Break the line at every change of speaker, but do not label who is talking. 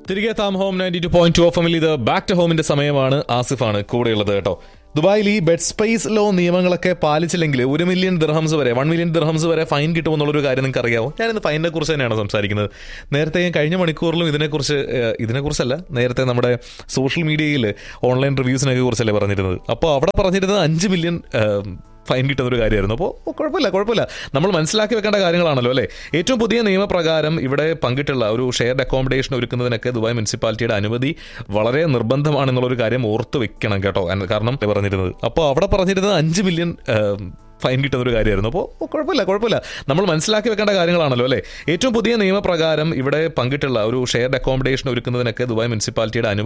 തിരികെ താം ഹോം ninety two point two F ഇത് ബാക്ക് ടു ഹോമിന്റെ സമയമാണ് ആസിഫാണ് കൂടെയുള്ളത് കേട്ടോ ദുബായിൽ ഈ ബെഡ് സ്പേസ് ലോ നിയമങ്ങളൊക്കെ പാലിച്ചില്ലെങ്കിൽ ഒരു മില്യൺ ദിർഹംസ് വരെ വൺ മില്യൺ ദിർഹംസ് വരെ ഫൈൻ കിട്ടുമെന്നുള്ളൊരു കാര്യം നിങ്ങൾക്ക് അറിയാമോ ഞാനിന്ന് ഫൈനിനെ കുറിച്ച് തന്നെയാണ് സംസാരിക്കുന്നത് നേരത്തെ ഞാൻ കഴിഞ്ഞ മണിക്കൂറിലും ഇതിനെക്കുറിച്ച് ഏഹ്, ഇതിനെക്കുറിച്ചല്ല നേരത്തെ നമ്മുടെ സോഷ്യൽ മീഡിയയിൽ ഓൺലൈൻ റിവ്യൂസിനൊക്കെ കുറിച്ചല്ലേ പറഞ്ഞിരുന്നത് അപ്പോൾ അവിടെ പറഞ്ഞിരുന്നത് അഞ്ച് മില്യൺ ഫൈൻ കിട്ടുന്ന ഒരു കാര്യമായിരുന്നു അപ്പോൾ കുഴപ്പമില്ല കുഴപ്പമില്ല നമ്മൾ മനസ്സിലാക്കി വെക്കേണ്ട കാര്യങ്ങളാണല്ലോ അല്ലേ ഏറ്റവും പുതിയ നിയമപ്രകാരം ഇവിടെ പങ്കിട്ടുള്ള ഒരു ഷെയർഡ് അക്കോമഡേഷൻ ഒരുക്കുന്നതിനൊക്കെ ദുബായ് മുനിസിപ്പാലിറ്റിയുടെ അനുമതി വളരെ നിർബന്ധമാണെന്നുള്ളൊരു കാര്യം ഓർത്ത് വെക്കണം കേട്ടോ അന്ന് കാരണം പറഞ്ഞിരുന്നത് അപ്പോൾ അവിടെ പറഞ്ഞിരുന്നത് അഞ്ച് മില്യൺ ഫൈൻ കിട്ടുന്ന ഒരു കാര്യമായിരുന്നു അപ്പോൾ കുഴപ്പമില്ല കുഴപ്പമില്ല നമ്മൾ മനസ്സിലാക്കി വെക്കേണ്ട കാര്യങ്ങളാണല്ലോ അല്ലേ ഏറ്റവും പുതിയ നിയമപ്രകാരം ഇവിടെ പങ്കിട്ടുള്ള ഒരു ഷെയർഡ് അക്കോമഡേഷൻ ഒരുക്കുന്നതിനൊക്കെ ദുബായ് മുനിസിപ്പാലിറ്റിയുടെ അനുമതി